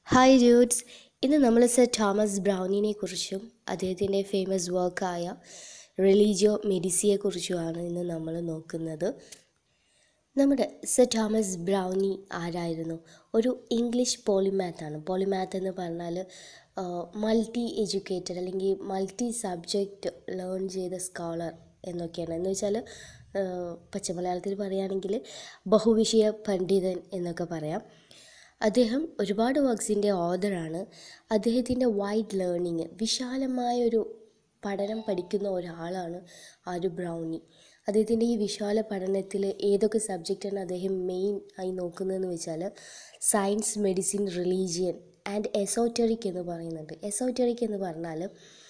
hi dudes ഇന്ന് നമ്മൾ sir Thomas ബ്രൗണിനെ കുറിച്ചും അദ്ദേഹത്തിൻ്റെ ഫേമസ് വർക്കായ റിലീജിയോ മെഡിസിയെ കുറിച്ചുമാണ് ഇന്ന് നമ്മൾ നോക്കുന്നത് നമ്മുടെ സർ തോമസ് ബ്രൗണി ആരായിരുന്നു ഒരു ഇംഗ്ലീഷ് പോളിമാത്താണ് പോളിമാത്ത് എന്ന് പറഞ്ഞാൽ മൾട്ടി എഡ്യൂക്കേറ്റഡ് അല്ലെങ്കിൽ മൾട്ടി സബ്ജക്റ്റ് ലേൺ ചെയ്ത സ്കോളർ എന്നൊക്കെയാണ് എന്ന് വെച്ചാൽ പച്ചമലയാളത്തിൽ പറയുകയാണെങ്കിൽ ബഹുവിഷയ പണ്ഡിതൻ എന്നൊക്കെ പറയാം അദ്ദേഹം ഒരുപാട് വർക്ക്സിൻ്റെ ഓതറാണ് അദ്ദേഹത്തിൻ്റെ വൈഡ് ലേണിങ് വിശാലമായ ഒരു പഠനം പഠിക്കുന്ന ഒരാളാണ് ആ ഒരു ബ്രൗണി അദ്ദേഹത്തിൻ്റെ ഈ വിശാല പഠനത്തിൽ ഏതൊക്കെ സബ്ജക്റ്റാണ് അദ്ദേഹം മെയിൻ ആയി നോക്കുന്നതെന്ന് വെച്ചാൽ science medicine religion and esoteric എന്ന് പറയുന്നുണ്ട് എസോറ്ററിക് എന്ന് പറഞ്ഞാൽ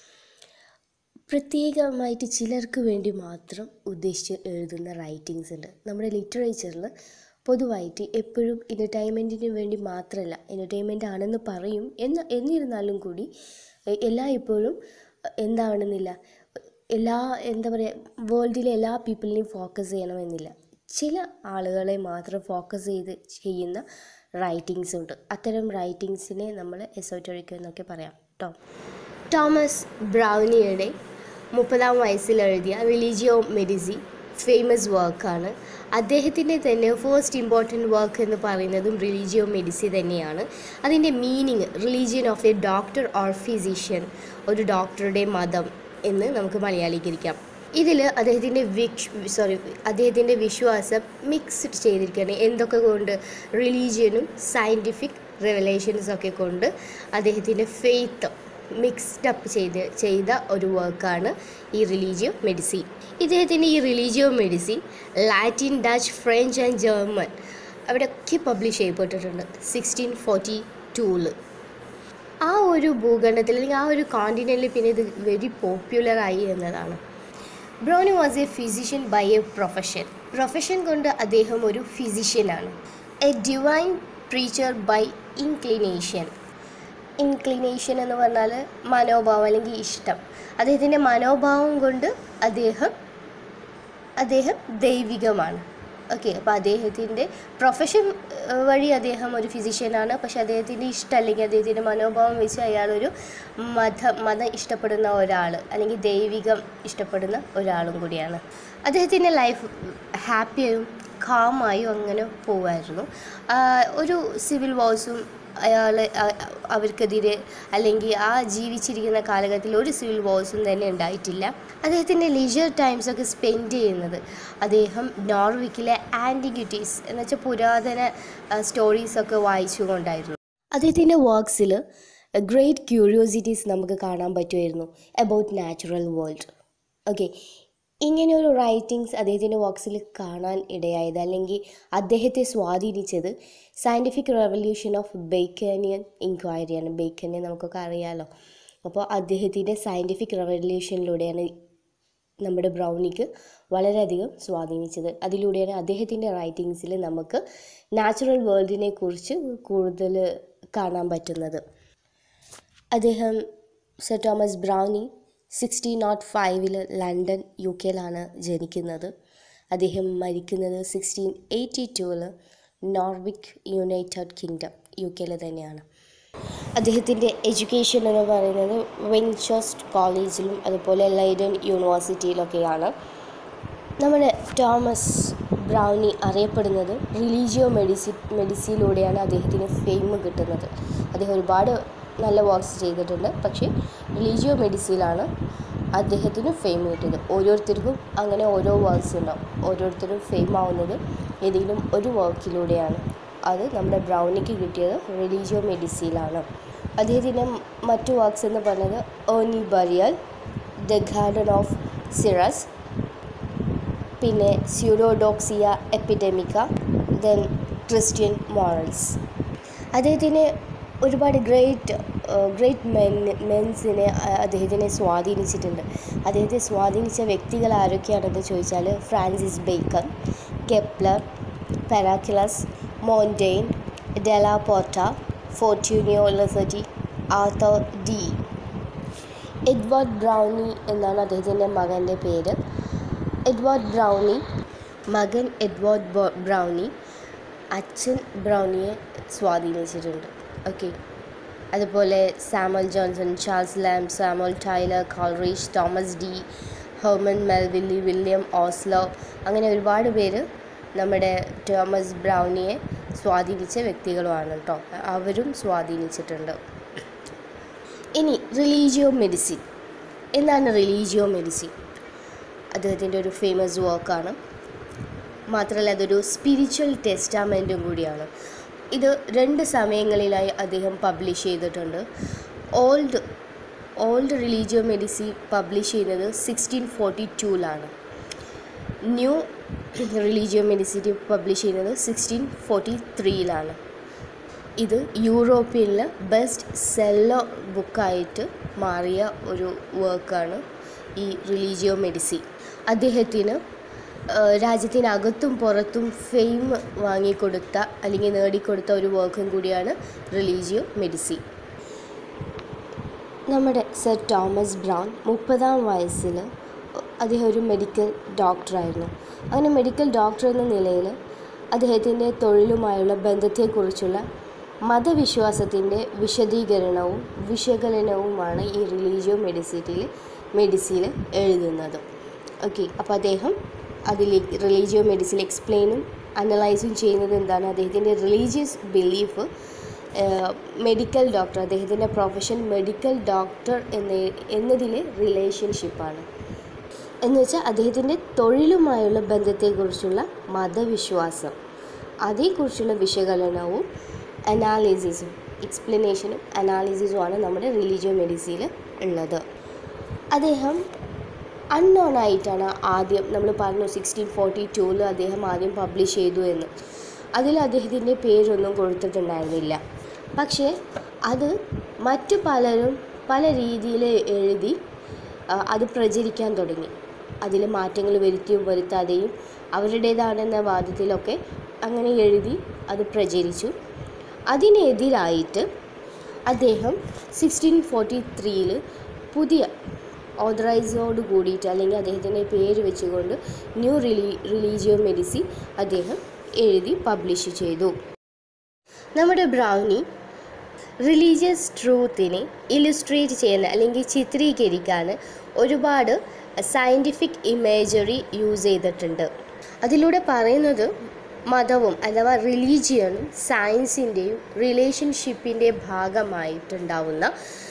പ്രത്യേകമായിട്ട് ചിലർക്ക് വേണ്ടി മാത്രം ഉദ്ദേശിച്ച് എഴുതുന്ന റൈറ്റിങ്സ് ഉണ്ട് നമ്മുടെ ലിറ്ററേച്ചറിൽ പൊതുവായിട്ട് എപ്പോഴും എൻ്റർടൈൻമെൻറ്റിന് വേണ്ടി മാത്രമല്ല എൻ്റർടൈൻമെൻ്റ് ആണെന്ന് പറയും എന്ന് എന്നിരുന്നാലും കൂടി എല്ലാ ഇപ്പോഴും എന്താവണമെന്നില്ല എല്ലാ എന്താ പറയുക വേൾഡിലെ എല്ലാ പീപ്പിളിനെയും ഫോക്കസ് ചെയ്യണമെന്നില്ല ചില ആളുകളെ മാത്രം ഫോക്കസ് ചെയ്ത് ചെയ്യുന്ന റൈറ്റിങ്സ് ഉണ്ട് അത്തരം റൈറ്റിങ്സിനെ നമ്മൾ എസോറ്ററിക് എന്നൊക്കെ പറയാം കേട്ടോ തോമസ് ബ്രൗണിയുടെ മുപ്പതാം വയസ്സിൽ എഴുതിയ റിലീജിയോ മെഡിസി ഫേമസ് വർക്കാണ് അദ്ദേഹത്തിൻ്റെ തന്നെ ഫസ്റ്റ് ഇമ്പോർട്ടൻറ്റ് വർക്ക് എന്ന് പറയുന്നതും റിലീജിയോ മെഡിസി തന്നെയാണ് അതിൻ്റെ meaning religion of a doctor or physician ഒരു ഡോക്ടറുടെ മതം എന്ന് നമുക്ക് മലയാളീകരിക്കാം ഇതിൽ അദ്ദേഹത്തിൻ്റെ വിഷ് സോറി അദ്ദേഹത്തിൻ്റെ വിശ്വാസം മിക്സ്ഡ് ചെയ്തിരിക്കുകയാണ് എന്തൊക്കെ കൊണ്ട് റിലീജിയനും സയൻറ്റിഫിക് റെവലേഷൻസ് ഒക്കെ കൊണ്ട് അദ്ദേഹത്തിൻ്റെ ഫെയ്ത്ത് മിക്സ്ഡ് അപ്പ് ചെയ്ത് ചെയ്ത ഒരു വർക്കാണ് ഈ റിലീജിയോ മെഡിസി ഇദ്ദേഹത്തിൻ്റെ ഈ Religio Medici Latin Dutch French and German അവിടെയൊക്കെ പബ്ലിഷ് ചെയ്യപ്പെട്ടിട്ടുണ്ട് സിക്സ്റ്റീൻ ഫോർട്ടി ടൂല് ആ ഒരു ഭൂഖണ്ഡത്തിൽ അല്ലെങ്കിൽ ആ ഒരു കോണ്ടിനെൻറ്റിൽ പിന്നെ ഇത് വെരി പോപ്പുലറായി എന്നതാണ് Browne was a physician by a profession profession കൊണ്ട് അദ്ദേഹം ഒരു ഫിസിഷ്യനാണ് a divine preacher by inclination inclination എന്ന് പറഞ്ഞാൽ മനോഭാവം അല്ലെങ്കിൽ ഇഷ്ടം അദ്ദേഹത്തിൻ്റെ മനോഭാവം കൊണ്ട് അദ്ദേഹം അദ്ദേഹം ദൈവികമാണ് ഓക്കെ അപ്പോൾ അദ്ദേഹത്തിൻ്റെ പ്രൊഫഷൻ വഴി അദ്ദേഹം ഒരു ഫിസിഷ്യനാണ് പക്ഷെ അദ്ദേഹത്തിൻ്റെ ഇഷ്ടം അല്ലെങ്കിൽ അദ്ദേഹത്തിൻ്റെ മനോഭാവം വെച്ച് അയാളൊരു മത മതം ഇഷ്ടപ്പെടുന്ന ഒരാൾ അല്ലെങ്കിൽ ദൈവികം ഇഷ്ടപ്പെടുന്ന ഒരാളും കൂടിയാണ് അദ്ദേഹത്തിൻ്റെ ലൈഫ് ഹാപ്പിയായും കാമായും അങ്ങനെ പോവായിരുന്നു ഒരു സിവിൽ വാഴ്സും അയാൾ അവർക്കെതിരെ അല്ലെങ്കിൽ ആ ജീവിച്ചിരിക്കുന്ന കാലഘട്ടത്തിൽ ഒരു സിവിൽ വാഴ്സും തന്നെ ഉണ്ടായിട്ടില്ല അദ്ദേഹത്തിൻ്റെ ലീജർ ടൈംസ് ഒക്കെ സ്പെൻഡ് ചെയ്യുന്നത് അദ്ദേഹം നോർവിക്കിലെ ആൻറ്റിക്വിറ്റീസ് എന്ന് വെച്ചാൽ പുരാതന സ്റ്റോറീസൊക്കെ വായിച്ചുകൊണ്ടായിരുന്നു അദ്ദേഹത്തിൻ്റെ വർക്ക്സിൽ ഗ്രേറ്റ് ക്യൂരിയോസിറ്റീസ് നമുക്ക് കാണാൻ പറ്റുമായിരുന്നു അബൌട്ട് നാച്ചുറൽ വേൾഡ് ഓക്കെ ഇങ്ങനെ ഒരു റൈറ്റിങ്സ് അദ്ദേഹത്തിൻ്റെ വർക്ക്സിൽ കാണാൻ ഇടയായത് അല്ലെങ്കിൽ അദ്ദേഹത്തെ സ്വാധീനിച്ചത് സയൻറ്റിഫിക് റെവല്യൂഷൻ ഓഫ് ബേക്കനിയൻ ഇൻക്വയറിയാണ് ബേക്കനെ നമുക്കൊക്കെ അറിയാമല്ലോ അപ്പോൾ അദ്ദേഹത്തിൻ്റെ സയൻറ്റിഫിക് റെവല്യൂഷനിലൂടെയാണ് നമ്മുടെ ബ്രൗണിക്ക് വളരെയധികം സ്വാധീനിച്ചത് അതിലൂടെയാണ് അദ്ദേഹത്തിൻ്റെ റൈറ്റിങ്സിൽ നമുക്ക് നാച്ചുറൽ വേൾഡിനെ കുറിച്ച് കൂടുതൽ കാണാൻ പറ്റുന്നത് അദ്ദേഹം sir Thomas Browne sixteen naught ഫൈവിൽ ലണ്ടൻ യു കെയിലാണ് ജനിക്കുന്നത് അദ്ദേഹം മരിക്കുന്നത് സിക്സ്റ്റീൻ എയ്റ്റി ടൂവിൽ നോർവിക് യുണൈറ്റഡ് കിങ്ഡം യു കെയിൽ തന്നെയാണ് അദ്ദേഹത്തിൻ്റെ എഡ്യൂക്കേഷൻ എന്ന് പറയുന്നത് വിൻചോസ്റ്റ് കോളേജിലും അതുപോലെ ലൈഡൻ യൂണിവേഴ്സിറ്റിയിലൊക്കെയാണ് നമ്മുടെ തോമസ് ബ്രൗണി അറിയപ്പെടുന്നത് റിലീജിയോ മെഡിസി മെഡിസിയിലൂടെയാണ് അദ്ദേഹത്തിന് ഫെയിം കിട്ടുന്നത് അദ്ദേഹം ഒരുപാട് നല്ല വർക്ക്സ് ചെയ്തിട്ടുണ്ട് പക്ഷേ റിലീജിയോ മെഡിസിയിലാണ് അദ്ദേഹത്തിന് ഫെയിം കിട്ടിയത് ഓരോരുത്തർക്കും അങ്ങനെ ഓരോ വർക്ക്സ് ഉണ്ടാവും ഓരോരുത്തരും ഫെയിം ആവുന്നത് ഏതെങ്കിലും ഒരു വർക്കിലൂടെയാണ് അത് നമ്മുടെ ബ്രൗണിക്ക് കിട്ടിയത് റിലീജിയോ മെഡിസിയിലാണ് അദ്ദേഹത്തിൻ്റെ മറ്റു വർക്ക്സ് എന്ന് പറഞ്ഞത് urn burial the garden of Cyrus പിന്നെ Pseudodoxia Epidemica then Christian morals അദ്ദേഹത്തിന് ഒരുപാട് ഗ്രേറ്റ് ഗ്രേറ്റ് മെൻ മെൻസിനെ അദ്ദേഹത്തിനെ സ്വാധീനിച്ചിട്ടുണ്ട് അദ്ദേഹത്തെ സ്വാധീനിച്ച വ്യക്തികൾ ആരൊക്കെയാണെന്ന് ചോദിച്ചാൽ Francis Bacon Kepler Paracelsus Montaigne Della Porta Fortunio Liceti Arthur Dee Edward Browne എന്നാണ് അദ്ദേഹത്തിൻ്റെ മകൻ്റെ പേര് എഡ്വേർഡ് ബ്രൗണി മകൻ എഡ്വേർഡ് ബ്രൗണി അച്ഛൻ ബ്രൗണിയെ സ്വാധീനിച്ചിട്ടുണ്ട് ഓക്കെ അതുപോലെ Samuel Johnson Charles Lamb Samuel Taylor Coleridge Thomas De Herman Melville William Osler അങ്ങനെ ഒരുപാട് പേര് നമ്മുടെ തോമസ് ബ്രൗണിയെ സ്വാധീനിച്ച വ്യക്തികളുമാണ് കേട്ടോ അവരും സ്വാധീനിച്ചിട്ടുണ്ട് ഇനി റിലീജിയോ മെഡിസിൻ എന്താണ് റിലീജിയോ മെഡിസിൻ അദ്ദേഹത്തിൻ്റെ ഒരു ഫേമസ് വർക്കാണ് മാത്രമല്ല അതൊരു സ്പിരിച്വൽ ടെസ്റ്റാമെൻറ്റും കൂടിയാണ് ഇത് രണ്ട് സമയങ്ങളിലായി അദ്ദേഹം പബ്ലിഷ് ചെയ്തിട്ടുണ്ട് old old Religio Medici publish ചെയ്യുന്നത് സിക്സ്റ്റീൻ ഫോർട്ടി ടൂലാണ് ന്യൂ റിലീജിയോ മെഡിസിറ്റി പബ്ലിഷ് ചെയ്യുന്നത് സിക്സ്റ്റീൻ ഫോർട്ടി ത്രീയിലാണ് ഇത് യൂറോപ്പിൽ ബെസ്റ്റ് സെല്ലർ ബുക്കായിട്ട് മാറിയ ഒരു വർക്കാണ് ഈ റിലീജിയോ മെഡിസി അദ്ദേഹത്തിന് ഏഹ്, രാജ്യത്തിനകത്തും പുറത്തും ഫെയിം വാങ്ങിക്കൊടുത്ത അല്ലെങ്കിൽ നേടിക്കൊടുത്ത ഒരു വർക്കും കൂടിയാണ് റിലീജിയോ മെഡിസി നമ്മുടെ സർ തോമസ് ബ്രൗൺ മുപ്പതാം വയസ്സിൽ അദ്ദേഹം ഒരു മെഡിക്കൽ ഡോക്ടറായിരുന്നു അങ്ങനെ മെഡിക്കൽ ഡോക്ടർ എന്ന നിലയിൽ അദ്ദേഹത്തിൻ്റെ തൊഴിലുമായുള്ള ബന്ധത്തെക്കുറിച്ചുള്ള മതവിശ്വാസത്തിൻ്റെ വിശദീകരണവും വിശകലനവുമാണ് ഈ റിലീജിയോ മെഡിസിറ്റിയിൽ മെഡിസിയിൽ എഴുതുന്നത് ഓക്കെ അപ്പോൾ അദ്ദേഹം അതിൽ റിലീജിയോ മെഡിസിൻ എക്സ്പ്ലെയിനും അനലൈസും ചെയ്യുന്നത് എന്താണ് അദ്ദേഹത്തിൻ്റെ റിലീജിയസ് ബിലീഫ് മെഡിക്കൽ ഡോക്ടർ അദ്ദേഹത്തിൻ്റെ പ്രൊഫഷൻ മെഡിക്കൽ ഡോക്ടർ എന്ന എന്നതിലെ റിലേഷൻഷിപ്പാണ് എന്ന് വെച്ചാൽ അദ്ദേഹത്തിൻ്റെ തൊഴിലുമായുള്ള ബന്ധത്തെക്കുറിച്ചുള്ള മതവിശ്വാസം അതേക്കുറിച്ചുള്ള വിശകലനവും അനാലിസിസും എക്സ്പ്ലനേഷനും അനാലിസിസുമാണ് നമ്മുടെ റിലീജിയോ മെഡിസിയിൽ ഉള്ളത് അദ്ദേഹം അൺനോൺ ആയിട്ടാണ് ആദ്യം നമ്മൾ പറഞ്ഞു സിക്സ്റ്റീൻ ഫോർട്ടി ടൂവിൽ അദ്ദേഹം ആദ്യം പബ്ലിഷ് ചെയ്തു എന്ന് അതിൽ അദ്ദേഹത്തിൻ്റെ പേരൊന്നും കൊടുത്തിട്ടുണ്ടായിരുന്നില്ല പക്ഷേ അത് മറ്റു പലരും പല രീതിയിൽ എഴുതി ആ, അത് പ്രചരിക്കാൻ തുടങ്ങി അതിൽ മാറ്റങ്ങൾ വരുത്തിയും വരുത്താതെയും അവരുടേതാണെന്ന വാദത്തിലൊക്കെ അങ്ങനെ എഴുതി അത് പ്രചരിച്ചു അതിനെതിരായിട്ട് അദ്ദേഹം സിക്സ്റ്റീൻ ഫോർട്ടി ത്രീയിൽ പുതിയ ഓതറൈസോട് കൂടിയിട്ട് അല്ലെങ്കിൽ അദ്ദേഹത്തിൻ്റെ പേര് വെച്ചുകൊണ്ട് ന്യൂ റിലീ റിലീജിയോ മെഡിസി അദ്ദേഹം എഴുതി പബ്ലിഷ് ചെയ്തു നമ്മുടെ ബ്രൗണി റിലീജിയസ് ട്രൂത്തിനെ ഇലുസ്ട്രേറ്റ് ചെയ്യുന്ന അല്ലെങ്കിൽ ചിത്രീകരിക്കാൻ ഒരുപാട് സയൻറ്റിഫിക് ഇമേജറി യൂസ് ചെയ്തിട്ടുണ്ട് അതിലൂടെ പറയുന്നത് മതവും അഥവാ റിലീജിയനും സയൻസിൻ്റെയും റിലേഷൻഷിപ്പിൻ്റെ ഭാഗമായിട്ടുണ്ടാവുന്ന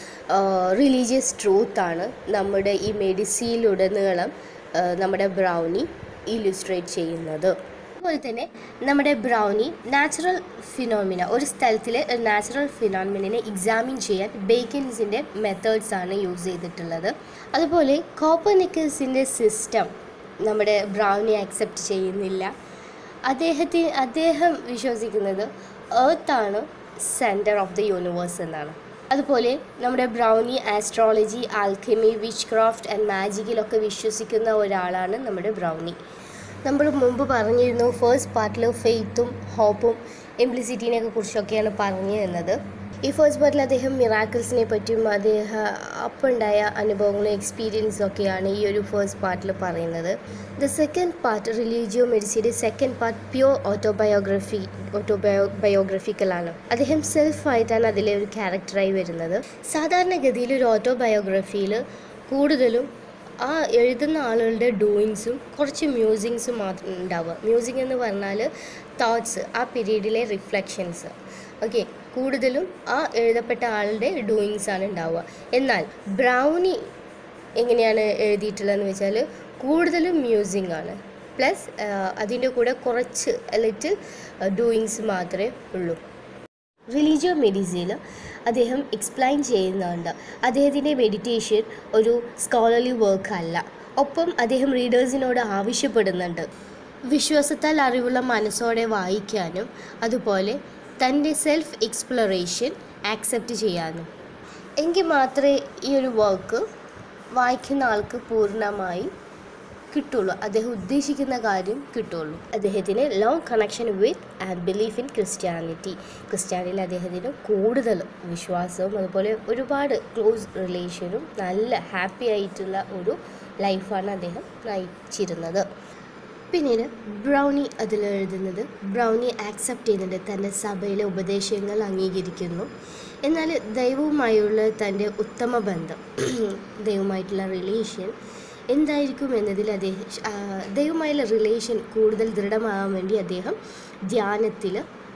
റിലീജിയസ് ട്രൂത്താണ് നമ്മുടെ ഈ മെഡിസിയിലുടനീളം ആ, നമ്മുടെ ബ്രൗണി ഇലുസ്ട്രേറ്റ് ചെയ്യുന്നത് അതുപോലെ തന്നെ നമ്മുടെ ബ്രൗണി നാച്ചുറൽ ഫിനോമിന ഒരു സ്ഥലത്തിലെ നാച്ചുറൽ ഫിനോമിനെ എക്സാമിൻ ചെയ്യാൻ ബേക്കൻസിൻ്റെ മെത്തേഡ്സ് ആണ് യൂസ് ചെയ്തിട്ടുള്ളത് അതുപോലെ കോപ്പർനിക്കസിൻ്റെ സിസ്റ്റം നമ്മുടെ ബ്രൗണി അക്സെപ്റ്റ് ചെയ്യുന്നില്ല അദ്ദേഹത്തിന് അദ്ദേഹം വിശ്വസിക്കുന്നത് ഏർത്താണ് സെൻറ്റർ ഓഫ് ദി യൂണിവേഴ്സ് എന്നാണ് അതുപോലെ നമ്മുടെ ബ്രൗണി ആസ്ട്രോളജി ആൽക്കെമി വിച്ച് ക്രാഫ്റ്റ് ആൻഡ് മാജിക്കിലൊക്കെ വിശ്വസിക്കുന്ന ഒരാളാണ് നമ്മുടെ ബ്രൗണി നമ്മൾ മുമ്പ് പറഞ്ഞിരുന്നു ഫേസ്റ്റ് പാർട്ടിൽ ഫെയ്ത്തും ഹോപ്പും ഇംപ്ലിസിറ്റിനെയൊക്കെ കുറിച്ചൊക്കെയാണ് പറഞ്ഞു തന്നത് ഈ ഫസ്റ്റ് പാർട്ടിൽ അദ്ദേഹം മിറാക്കിൾസിനെ പറ്റിയും അദ്ദേഹം അപ്പുണ്ടായ അനുഭവങ്ങളും എക്സ്പീരിയൻസും ഒക്കെയാണ് ഈ ഒരു ഫസ്റ്റ് പാർട്ടിൽ പറയുന്നത് ദ സെക്കൻഡ് പാർട്ട് റിലീജിയോ മെഡിസിയുടെ സെക്കൻഡ് പാർട്ട് പ്യൂർ ഓട്ടോബയോഗ്രഫി ഓട്ടോബയോ ബയോഗ്രഫിക്കലാണ് അദ്ദേഹം സെൽഫായിട്ടാണ് അതിലെ ഒരു ക്യാരക്ടറായി വരുന്നത് സാധാരണഗതിയിൽ ഒരു ഓട്ടോബയോഗ്രഫിയിൽ കൂടുതലും ആ എഴുതുന്ന ആളുകളുടെ ഡൂയിങ്സും കുറച്ച് മ്യൂസിങ്സും മാത്രം ഉണ്ടാവുക മ്യൂസിക് എന്ന് പറഞ്ഞാൽ തോട്ട്സ് ആ പീരീഡിലെ റിഫ്ലക്ഷൻസ് ഓക്കെ കൂടുതലും ആ എഴുതപ്പെട്ട ആളുടെ ഡൂയിങ്സ് ആണ് ഉണ്ടാവുക എന്നാൽ ബ്രൗണി എങ്ങനെയാണ് എഴുതിയിട്ടുള്ളതെന്ന് വെച്ചാൽ കൂടുതലും മ്യൂസിക് ആണ് പ്ലസ് അതിൻ്റെ കൂടെ കുറച്ച് ലിറ്റിൽ ഡൂയിങ്സ് മാത്രമേ ഉള്ളൂ റിലീജിയോ മെഡിസിയിൽ അദ്ദേഹം എക്സ്പ്ലെയിൻ ചെയ്യുന്നുണ്ട് അദ്ദേഹത്തിൻ്റെ മെഡിറ്റേഷൻ ഒരു സ്കോളർലി വർക്ക് അല്ല ഒപ്പം അദ്ദേഹം റീഡേഴ്സിനോട് ആവശ്യപ്പെടുന്നുണ്ട് വിശ്വാസത്താൽ അറിവുള്ള മനസ്സോടെ വായിക്കാനും അതുപോലെ തൻ്റെ സെൽഫ് എക്സ്പ്ലോറേഷൻ ആക്സെപ്റ്റ് ചെയ്യാനും എങ്കിൽ മാത്രമേ ഈ ഒരു വർക്ക് വായിക്കുന്ന ആൾക്ക് പൂർണ്ണമായി കിട്ടുള്ളൂ അദ്ദേഹം ഉദ്ദേശിക്കുന്ന കാര്യം കിട്ടുള്ളൂ അദ്ദേഹത്തിന് long connection with and belief in Christianity ക്രിസ്ത്യാനിയിൽ അദ്ദേഹത്തിന് കൂടുതൽ വിശ്വാസവും അതുപോലെ ഒരുപാട് ക്ലോസ് റിലേഷനും നല്ല ഹാപ്പി ആയിട്ടുള്ള ഒരു ലൈഫാണ് അദ്ദേഹം നയിച്ചിരുന്നത് പിന്നീട് ബ്രൗണി അതിൽ എഴുതുന്നത് ബ്രൗണി ആക്സെപ്റ്റ് ചെയ്യുന്നുണ്ട് തൻ്റെ സഭയിലെ ഉപദേശങ്ങൾ അംഗീകരിക്കുന്നു എന്നാൽ ദൈവവുമായുള്ള തൻ്റെ ഉത്തമ ബന്ധം ദൈവമായിട്ടുള്ള റിലേഷൻ എന്തായിരിക്കും എന്നതിൽ അദ്ദേഹം ആ, ദൈവമായുള്ള റിലേഷൻ കൂടുതൽ ദൃഢമാകാൻ വേണ്ടി അദ്ദേഹം ധ്യാനത്തിൽ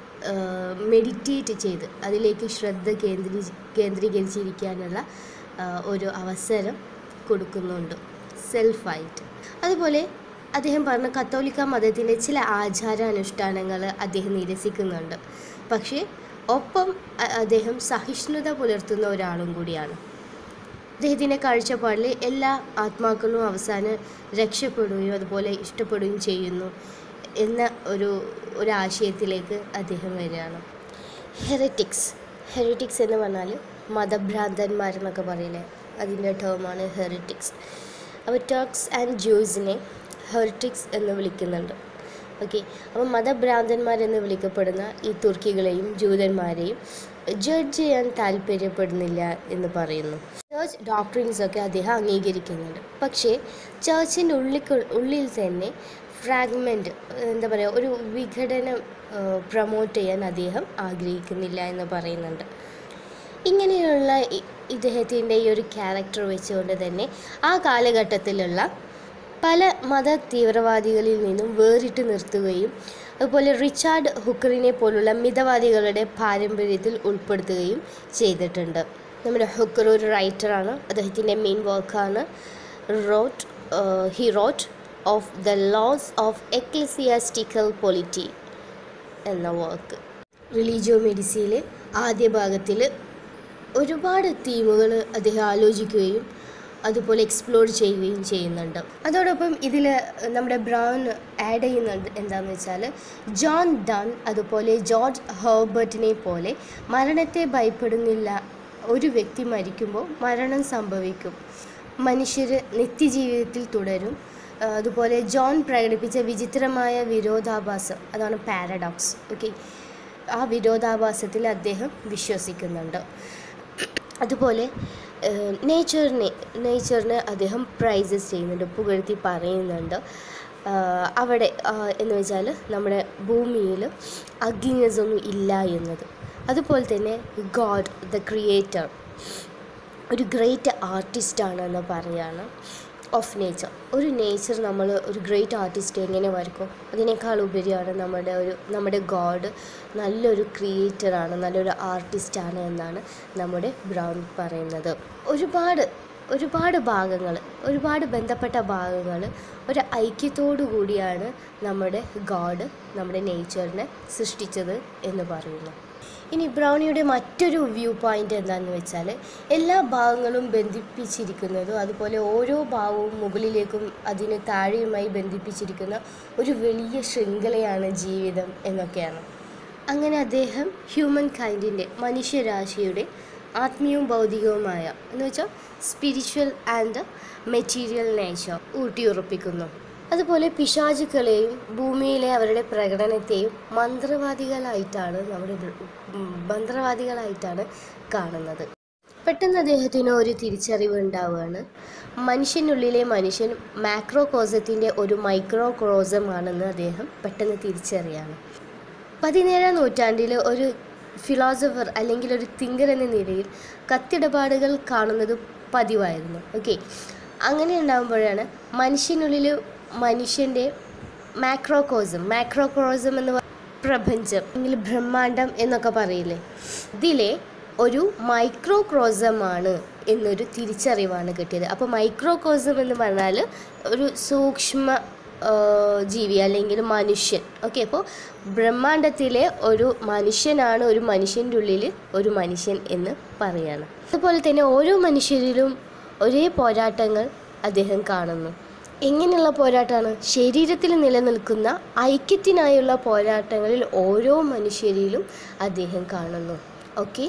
മെഡിറ്റേറ്റ് ചെയ്ത് അതിലേക്ക് ശ്രദ്ധ കേന്ദ്രീ കേന്ദ്രീകരിച്ചിരിക്കാനുള്ള ആ, ഒരു അവസരം കൊടുക്കുന്നുണ്ട് സെൽഫായിട്ട് അതുപോലെ അദ്ദേഹം പറഞ്ഞ കത്തോലിക്ക മതത്തിൻ്റെ ചില ആചാരാനുഷ്ഠാനങ്ങൾ അദ്ദേഹം നിരസിക്കുന്നുണ്ട് പക്ഷേ ഒപ്പം അ- അദ്ദേഹം സഹിഷ്ണുത പുലർത്തുന്ന ഒരാളും കൂടിയാണ് അദ്ദേഹത്തിൻ്റെ കാഴ്ചപ്പാടിൽ എല്ലാ ആത്മാക്കളും അവസാനം രക്ഷപ്പെടുകയും അതുപോലെ ഇഷ്ടപ്പെടുകയും ചെയ്യുന്നു എന്ന ഒരു ഒരു ആശയത്തിലേക്ക് അദ്ദേഹം വരികയാണ് ഹെറിറ്റിക്സ് ഹെറിറ്റിക്സ് എന്ന് പറഞ്ഞാൽ മതഭ്രാന്തന്മാരെന്നൊക്കെ പറയില്ലേ അതിൻ്റെ ടേമാണ് ഹെറിറ്റിക്സ് അപ്പോൾ ടർക്സ് ആൻഡ് ജൂസിനെ ഹെറിറ്റിക്സ് എന്ന് വിളിക്കുന്നുണ്ട് ഓക്കെ അപ്പോൾ മതഭ്രാന്തന്മാരെന്ന് വിളിക്കപ്പെടുന്ന ഈ തുർക്കികളെയും ജൂതന്മാരെയും ജഡ്ജ് ചെയ്യാൻ താല്പര്യപ്പെടുന്നില്ല എന്ന് പറയുന്നു ചേർച്ച് ഡോക്ട്രിൻസ് ഒക്കെ അദ്ദേഹം അംഗീകരിക്കുന്നുണ്ട് പക്ഷേ ചേർച്ചിൻ്റെ ഉള്ളിൽ ഉള്ളിൽ തന്നെ ഫ്രാഗ്മെൻറ്റ് എന്താ പറയുക ഒരു വിഘടനം പ്രൊമോട്ട് ചെയ്യാൻ അദ്ദേഹം ആഗ്രഹിക്കുന്നില്ല എന്ന് പറയുന്നുണ്ട് ഇങ്ങനെയുള്ള ഇ- ഇദ്ദേഹത്തിൻ്റെ ഈ ഒരു ക്യാരക്ടർ വെച്ചുകൊണ്ട് തന്നെ ആ കാലഘട്ടത്തിലുള്ള പല മത തീവ്രവാദികളിൽ നിന്നും വേറിട്ട് നിർത്തുകയും അതുപോലെ റിച്ചാർഡ് ഹുക്കറിനെ പോലുള്ള മിതവാദികളുടെ പാരമ്പര്യത്തിൽ ഉൾപ്പെടുത്തുകയും ചെയ്തിട്ടുണ്ട് നമ്മുടെ ഹുക്കർ ഒരു റൈറ്ററാണ് അദ്ദേഹത്തിൻ്റെ മെയിൻ വർക്കാണ് wrote he wrote of the laws of ecclesiastical polity എന്ന വർക്ക് റിലീജിയോ മെഡിസിയിലെ ആദ്യ ഭാഗത്തിൽ ഒരുപാട് തീമുകൾ അദ്ദേഹം ആലോചിക്കുകയും അതുപോലെ എക്സ്പ്ലോർ ചെയ്യുകയും ചെയ്യുന്നുണ്ട് അതോടൊപ്പം ഇതിൽ നമ്മുടെ ബ്രൗൺ ആഡ് ചെയ്യുന്നുണ്ട് എന്താണെന്ന് വെച്ചാൽ ജോൺ ഡൺ അതുപോലെ ജോർജ് ഹേർബർട്ടിനെ പോലെ മരണത്തെ ഭയപ്പെടുന്നില്ല ഒരു വ്യക്തി മരിക്കുമ്പോൾ മരണം സംഭവിക്കും മനുഷ്യർ നിത്യജീവിതത്തിൽ തുടരും ആ, അതുപോലെ ജോൺ പ്രകടിപ്പിച്ച വിചിത്രമായ വിരോധാഭാസം അതാണ് പാരഡോക്സ് ഓക്കെ ആ വിരോധാഭാസത്തിൽ അദ്ദേഹം വിശ്വസിക്കുന്നുണ്ട് അതുപോലെ നേച്ചറിനെ നേച്ചറിനെ അദ്ദേഹം പ്രൈസസ് ചെയ്യുന്നുണ്ട് പുകഴ്ത്തി പറയുന്നുണ്ട് ആഹ് അവിടെ ആഹ് എന്ന് വെച്ചാൽ നമ്മുടെ ഭൂമിയിൽ അഗ്ലിനെസ് ഒന്നും ഇല്ല എന്നത് അതുപോലെ തന്നെ ഗോഡ് ദ ക്രിയേറ്റർ ഒരു ഗ്രേറ്റ് ആർട്ടിസ്റ്റാണ് എന്ന് പറയാണ് ഓഫ് നേച്ചർ ഒരു നേച്ചർ നമ്മൾ ഒരു ഗ്രേറ്റ് ആർട്ടിസ്റ്റ് എങ്ങനെ വരക്കും അതിനേക്കാൾ ഉപരിയാണ് നമ്മുടെ ഒരു നമ്മുടെ ഗോഡ് നല്ലൊരു ക്രിയേറ്ററാണ് നല്ലൊരു ആർട്ടിസ്റ്റാണ് എന്നാണ് നമ്മുടെ ബ്രൗൺ പറയുന്നത് ഒരുപാട് ഒരുപാട് ഭാഗങ്ങൾ ഒരുപാട് ബന്ധപ്പെട്ട ഭാഗങ്ങൾ ഒരു ഐക്യത്തോടു കൂടിയാണ് നമ്മുടെ ഗോഡ് നമ്മുടെ നേച്ചറിനെ സൃഷ്ടിച്ചത് എന്ന് പറയുന്നു ഇനി ബ്രൗണിയുടെ മറ്റൊരു വ്യൂ പോയിന്റ് എന്താണെന്ന് വെച്ചാൽ എല്ലാ ഭാഗങ്ങളും ബന്ധിപ്പിച്ചിരിക്കുന്നതും അതുപോലെ ഓരോ ഭാവവും മുകളിലേക്കും അതിന് താഴെയുമായി ബന്ധിപ്പിച്ചിരിക്കുന്ന ഒരു വലിയ ശൃംഖലയാണ് ജീവിതം എന്നൊക്കെയാണ് അങ്ങനെ അദ്ദേഹം ഹ്യൂമൻ കൈൻഡിൻ്റെ മനുഷ്യരാശിയുടെ ആത്മീയവും ഭൗതികവുമായ എന്ന് വെച്ചാൽ സ്പിരിച്വൽ ആൻഡ് മെറ്റീരിയൽ നേച്ചർ ഊട്ടിയുറപ്പിക്കുന്നു അതുപോലെ പിശാചുക്കളെയും ഭൂമിയിലെ അവരുടെ പ്രകടനത്തെയും മന്ത്രവാദികളായിട്ടാണ് നമ്മുടെ ബ്ര- ഉം, മന്ത്രവാദികളായിട്ടാണ് കാണുന്നത് പെട്ടെന്ന് അദ്ദേഹത്തിന് ഒരു തിരിച്ചറിവ് ഉണ്ടാവുകയാണ് മനുഷ്യനുള്ളിലെ മനുഷ്യൻ മാക്രോകോസത്തിൻ്റെ ഒരു മൈക്രോ ക്രോസമാണെന്ന് അദ്ദേഹം പെട്ടെന്ന് തിരിച്ചറിയാണ് പതിനേഴാം നൂറ്റാണ്ടിൽ ഒരു ഫിലോസഫർ അല്ലെങ്കിൽ ഒരു തിങ്കർ എന്ന നിലയിൽ കത്തിടപാടുകൾ കാണുന്നത് പതിവായിരുന്നു ഓക്കെ അങ്ങനെ ഉണ്ടാകുമ്പോഴാണ് മനുഷ്യനുള്ളിൽ മനുഷ്യൻ്റെ മാക്രോകോസം മാക്രോകോസം എന്ന് പറ- പ്രപഞ്ചം അല്ലെങ്കിൽ ബ്രഹ്മാണ്ടം എന്നൊക്കെ പറയില്ലേ ഇതിലെ ഒരു മൈക്രോക്രോസമാണ് എന്നൊരു തിരിച്ചറിവാണ് കിട്ടിയത് അപ്പോൾ മൈക്രോകോസം എന്ന് പറഞ്ഞാൽ ഒരു സൂക്ഷ്മ ആ, ജീവി അല്ലെങ്കിൽ മനുഷ്യൻ ഓക്കെ അപ്പോൾ ബ്രഹ്മാണ്ടത്തിലെ ഒരു മനുഷ്യനാണ് ഒരു മനുഷ്യൻ്റെ ഉള്ളിൽ ഒരു മനുഷ്യൻ എന്ന് പറയാണ് അതുപോലെ തന്നെ ഓരോ മനുഷ്യരിലും ഒരേ പോരാട്ടങ്ങൾ അദ്ദേഹം കാണുന്നു എങ്ങനെയുള്ള പോരാട്ടമാണ് ശരീരത്തിൽ നിലനിൽക്കുന്ന ഐക്യത്തിനായുള്ള പോരാട്ടങ്ങളിൽ ഓരോ മനുഷ്യരിലും അദ്ദേഹം കാണുന്നു ഓക്കെ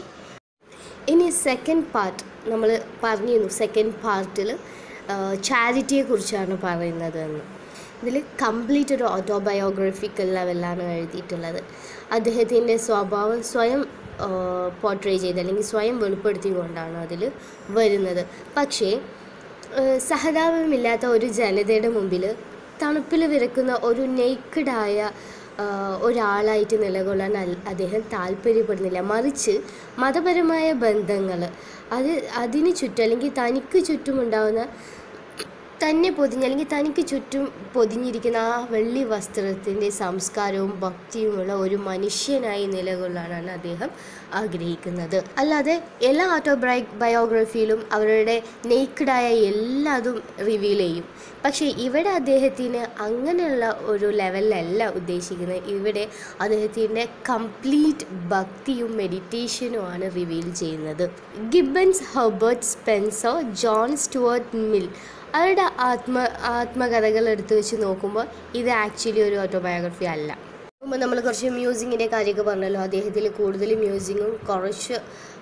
ഇനി സെക്കൻഡ് പാർട്ട് നമ്മൾ പറഞ്ഞിരുന്നു സെക്കൻഡ് പാർട്ടിൽ ചാരിറ്റിയെക്കുറിച്ചാണ് പറയുന്നത് എന്ന് ഇതിൽ കംപ്ലീറ്റ് ഒരു ഓട്ടോബയോഗ്രഫിക്കൽ ലെവലിലാണ് എഴുതിയിട്ടുള്ളത് അദ്ദേഹത്തിൻ്റെ സ്വഭാവം സ്വയം പോർട്രേ ചെയ്ത് അല്ലെങ്കിൽ സ്വയം വെളിപ്പെടുത്തിക്കൊണ്ടാണ് അതിൽ വരുന്നത് പക്ഷേ ഏഹ് സഹതാപമില്ലാത്ത ഒരു ജനതയുടെ മുമ്പിൽ തണുപ്പിൽ വിറക്കുന്ന ഒരു നെയ്ക്കഡായ ഒരാളായിട്ട് നിലകൊള്ളാൻ അൽ- അദ്ദേഹം താല്പര്യപ്പെടുന്നില്ല മറിച്ച് മതപരമായ ബന്ധങ്ങൾ അത് അതിന് ചുറ്റും അല്ലെങ്കിൽ തനിക്ക് ചുറ്റുമുണ്ടാകുന്ന തന്നെ പൊതിഞ്ഞ് അല്ലെങ്കിൽ തനിക്ക് ചുറ്റും പൊതിഞ്ഞിരിക്കുന്ന ആ വെള്ളി വസ്ത്രത്തിൻ്റെ സംസ്കാരവും ഭക്തിയുമുള്ള ഒരു മനുഷ്യനായി നിലകൊള്ളാനാണ് അദ്ദേഹം ആഗ്രഹിക്കുന്നത് അല്ലാതെ എല്ലാ ഓട്ടോബയോ ബയോഗ്രഫിയിലും അവരുടെ നേക്കഡായ എല്ലാതും റിവീൽ ചെയ്യും പക്ഷേ ഇവിടെ അദ്ദേഹത്തിന് അങ്ങനെയുള്ള ഒരു ലെവലിലല്ല ഉദ്ദേശിക്കുന്നത് ഇവിടെ അദ്ദേഹത്തിൻ്റെ കംപ്ലീറ്റ് ഭക്തിയും മെഡിറ്റേഷനുമാണ് റിവീൽ ചെയ്യുന്നത് Gibbons Herbert Spencer John Stuart Mill അവരുടെ ആത്മ ആത്മകഥകൾ എടുത്തു വെച്ച് നോക്കുമ്പോൾ ഇത് ആക്ച്വലി ഒരു ഓട്ടോബയോഗ്രഫി അല്ല മുമ്പ് നമ്മൾ കുറച്ച് മ്യൂസിങ്ങിൻ്റെ കാര്യമൊക്കെ പറഞ്ഞല്ലോ അദ്ദേഹത്തിൽ കൂടുതൽ മ്യൂസിങ്ങും കുറച്ച്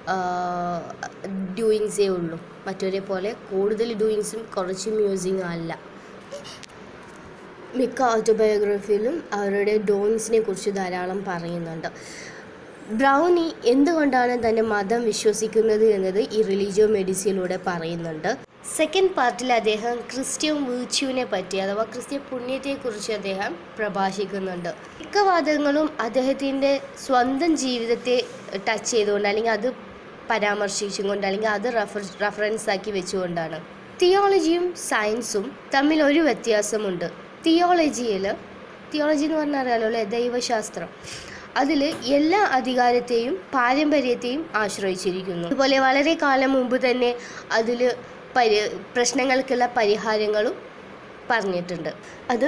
ഡൂയിങ്സേ ഉള്ളൂ മറ്റവരെ പോലെ കൂടുതൽ ഡൂയിങ്സും കുറച്ച് മ്യൂസിങ്ങും അല്ല മിക്ക ഓട്ടോബയോഗ്രഫിയിലും അവരുടെ ഡോൺസിനെ കുറിച്ച് ധാരാളം പറയുന്നുണ്ട് ബ്രൗണി എന്തുകൊണ്ടാണ് തൻ്റെ മതം വിശ്വസിക്കുന്നത് എന്നത് ഈ റിലീജിയോ മെഡിസിയിലൂടെ പറയുന്നുണ്ട് സെക്കൻഡ് പാർട്ടിൽ അദ്ദേഹം ക്രിസ്ത്യൻ വീർച്യുവിനെ പറ്റി അഥവാ ക്രിസ്ത്യൻ പുണ്യത്തെക്കുറിച്ച് അദ്ദേഹം പ്രഭാഷിക്കുന്നുണ്ട് മിക്ക വാദങ്ങളും അദ്ദേഹത്തിൻ്റെ സ്വന്തം ജീവിതത്തെ ടച്ച് ചെയ്തുകൊണ്ട് അല്ലെങ്കിൽ അത് പരാമർശിച്ചുകൊണ്ട് അല്ലെങ്കിൽ അത് റെഫർ റെഫറൻസ് ആക്കി വെച്ചുകൊണ്ടാണ് തിയോളജിയും സയൻസും തമ്മിൽ ഒരു വ്യത്യാസമുണ്ട് തിയോളജിയിൽ തിയോളജി എന്ന് പറഞ്ഞാൽ അറിയാലോ അല്ലേ ദൈവശാസ്ത്രം അതിൽ എല്ലാ അധികാരത്തെയും പാരമ്പര്യത്തെയും ആശ്രയിച്ചിരിക്കുന്നു അതുപോലെ വളരെ കാലം മുമ്പ് തന്നെ അതിൽ പരി പ്രശ്നങ്ങൾക്കുള്ള പരിഹാരങ്ങളും പറഞ്ഞിട്ടുണ്ട് അത്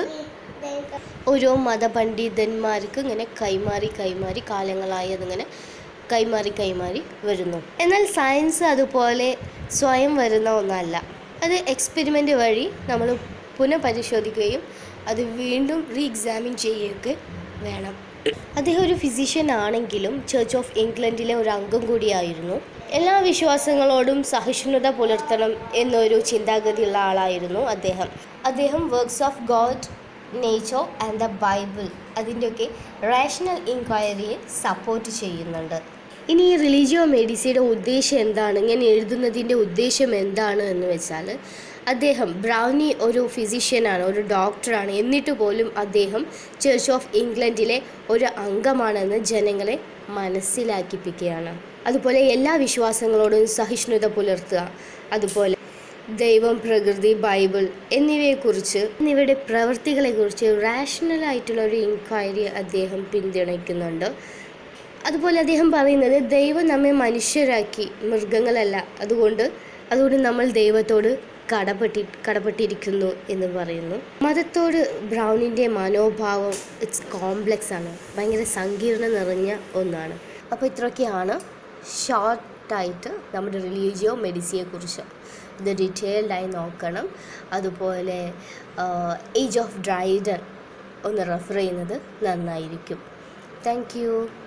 ഓരോ മതപണ്ഡിതന്മാർക്ക് ഇങ്ങനെ കൈമാറി കൈമാറി കാലങ്ങളായി അതിങ്ങനെ കൈമാറി കൈമാറി വരുന്നു എന്നാൽ സയൻസ് അതുപോലെ സ്വയം വരുന്ന ഒന്നല്ല അത് എക്സ്പെരിമെൻ്റ് വഴി നമ്മൾ പുനഃപരിശോധിക്കുകയും അത് വീണ്ടും റീ എക്സാമിൻ ചെയ്യുകയൊക്കെ വേണം അദ്ദേഹം ഒരു ഫിസിഷ്യൻ ആണെങ്കിലും ചർച്ച് ഓഫ് ഇംഗ്ലണ്ടിലെ ഒരു അംഗം കൂടിയായിരുന്നു എല്ലാ വിശ്വാസങ്ങളോടും സഹിഷ്ണുത പുലർത്തണം എന്നൊരു ചിന്താഗതിയുള്ള ആളായിരുന്നു അദ്ദേഹം അദ്ദേഹം works of God nature and the Bible അതിൻ്റെയൊക്കെ റാഷണൽ ഇൻക്വയറിയെ സപ്പോർട്ട് ചെയ്യുന്നുണ്ട് ഇനി ഈ റിലീജിയോ മെഡിസിയുടെ ഉദ്ദേശം എന്താണ് ഇങ്ങനെ എഴുതുന്നതിൻ്റെ ഉദ്ദേശം എന്താണ് എന്ന് വെച്ചാൽ അദ്ദേഹം ബ്രൗനി ഒരു ഫിസിഷ്യനാണ് ഒരു ഡോക്ടറാണ് എന്നിട്ട് പോലും അദ്ദേഹം ചർച്ച് ഓഫ് ഇംഗ്ലണ്ടിലെ ഒരു അംഗമാണെന്ന് ജനങ്ങളെ മനസ്സിലാക്കിപ്പിക്കുകയാണ് അതുപോലെ എല്ലാ വിശ്വാസങ്ങളോടും സഹിഷ്ണുത പുലർത്തുക അതുപോലെ ദൈവം പ്രകൃതി ബൈബിൾ എന്നിവയെക്കുറിച്ച് എന്നിവയുടെ പ്രവൃത്തികളെക്കുറിച്ച് റാഷണൽ ആയിട്ടുള്ള ഒരു ഇൻക്വയറി അദ്ദേഹം പിന്തുണയ്ക്കുന്നുണ്ട് അതുപോലെ അദ്ദേഹം പറയുന്നത് ദൈവം നമ്മെ മനുഷ്യരാക്കി മൃഗങ്ങളല്ല അതുകൊണ്ട് അതുകൊണ്ട് നമ്മൾ ദൈവത്തോട് കടപ്പെട്ടി കടപ്പെട്ടിരിക്കുന്നു എന്ന് പറയുന്നു മതത്തോട് ബ്രൗണിൻ്റെ മനോഭാവം ഇറ്റ്സ് കോംപ്ലെക്സ് ആണ് ഭയങ്കര സങ്കീർണം നിറഞ്ഞ ഒന്നാണ് അപ്പോൾ ഇത്രയൊക്കെയാണ് ഷോർട്ടായിട്ട് നമ്മുടെ റിലീജിയോ മെഡിസിയെക്കുറിച്ച് ഇത് ഡീറ്റെയിൽഡായി നോക്കണം അതുപോലെ ഏജ് ഓഫ് ഡ്രൈഡൻ ഒന്ന് റെഫർ ചെയ്യുന്നത് നന്നായിരിക്കും താങ്ക് യു